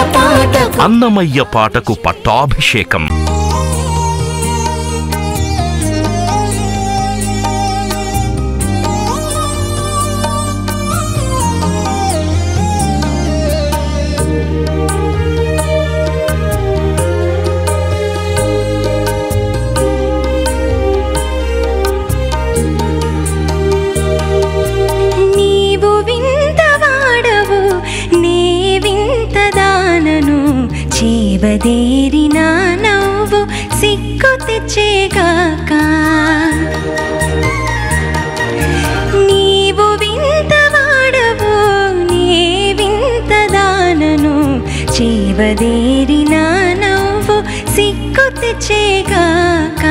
పాటకు అన్నమయ్య పాటకు పట్టాభిషేకం నీవు వింతవాడవు నే వింతదానను చేవదేరిన నవ్వు సిక్కు తెచ్చేగాక నీవు వింతవాడవు నే వింతదానను చేవదేరిన నవ్వు సిక్కు తెచ్చేగాక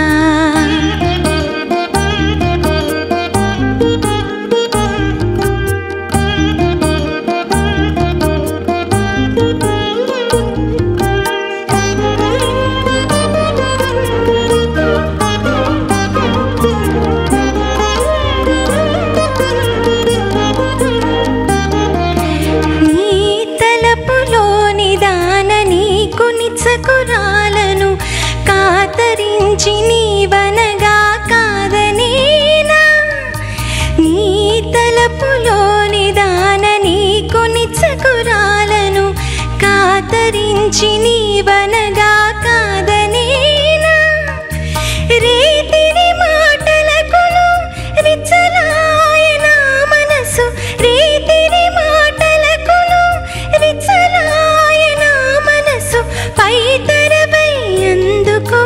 నీ తలపులోని దాన నీకు నిచ్చకురాలను కాతరించి నీవనగా కాదనేనా నీ తలపులోని దాన నీకు నిచ్చకురాలను కాతరించి నీవనగా కాదనేనా రీతిని మాటలకును విచ్చలాయన మనసు రీతిని మాటలకును విచ్చలాయన మనసు పైతరపై అందుకు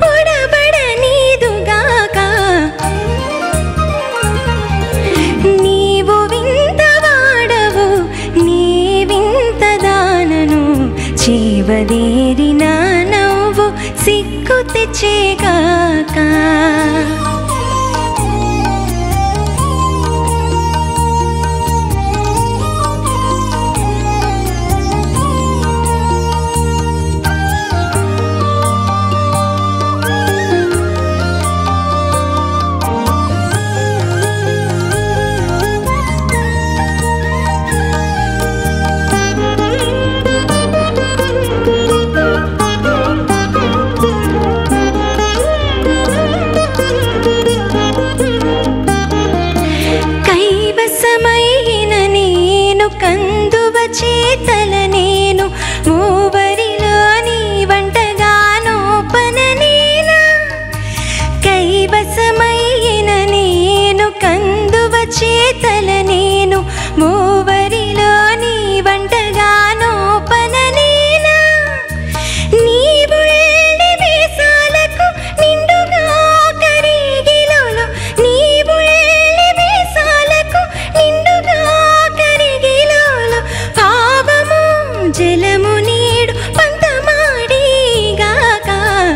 ఉడబడనీదుగాక నీవు వింతవాడవు నీ వింతదానను జీవదేరిన నవ్వు సిక్కు తెచ్చేగాక కైవసమైన నేను కందువ చేతల నేను మూవరిలో నీ వంటగానోపన నేనా కైవసమైన నేను కందువ చేతల నేను మూవరిలో నీ వంటగానోపన నేనా నీవుళ్ళి వేసాలకు నిండుగా కరిగిలోలు నీవుళ్ళి వేసాలకు నిండుగా కరిగిలోలు పాపము జలము నీడు పంతమాడిగాక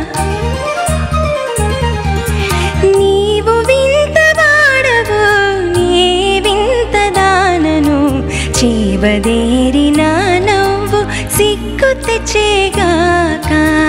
నీవు వింతవాడవు నీ వింతదానను జీవదేరిన నవ్వు సిక్కు తెచ్చేగాక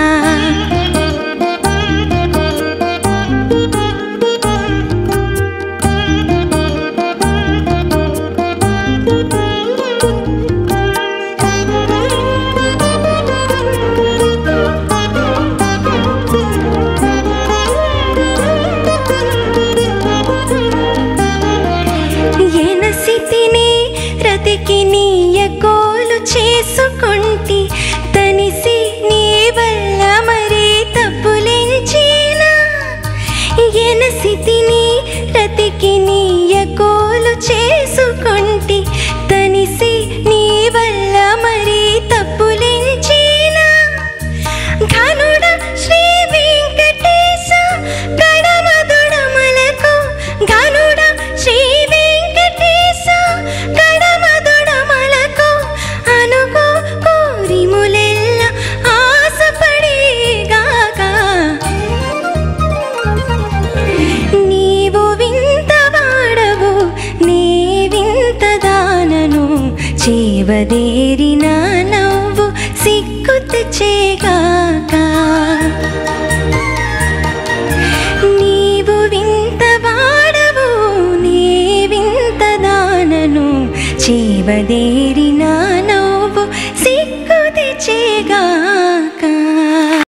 ఎనసితిని రతికి నీయ కోలు చేసుకుంటి తనిసి నీ వల్ల మరి తప్పులెంచేనా ఎనసితిని రతికి నీయ కోలు చేసుకుంటి తనిసి నీ వల్ల మరి తప్పులెంచేనా ఘనుడ శ్రీ వెంకటేశ గడమదుడమలకు ఘనుడ శ్రీ వెంకటేశ గడమదుడమలకు అనుకో కోరిములెల్ల ఆశపడేగాక నీవు వింతవాడవు నీ వింతదానను చేవదేరిన నవ్వు సిక్కు తెచ్చేగాక నీవు వింతవాడవు నీ వింతదానను చేవదేరిన నవ్వు సిక్కు తెచ్చేగాక తెచ్చేగాక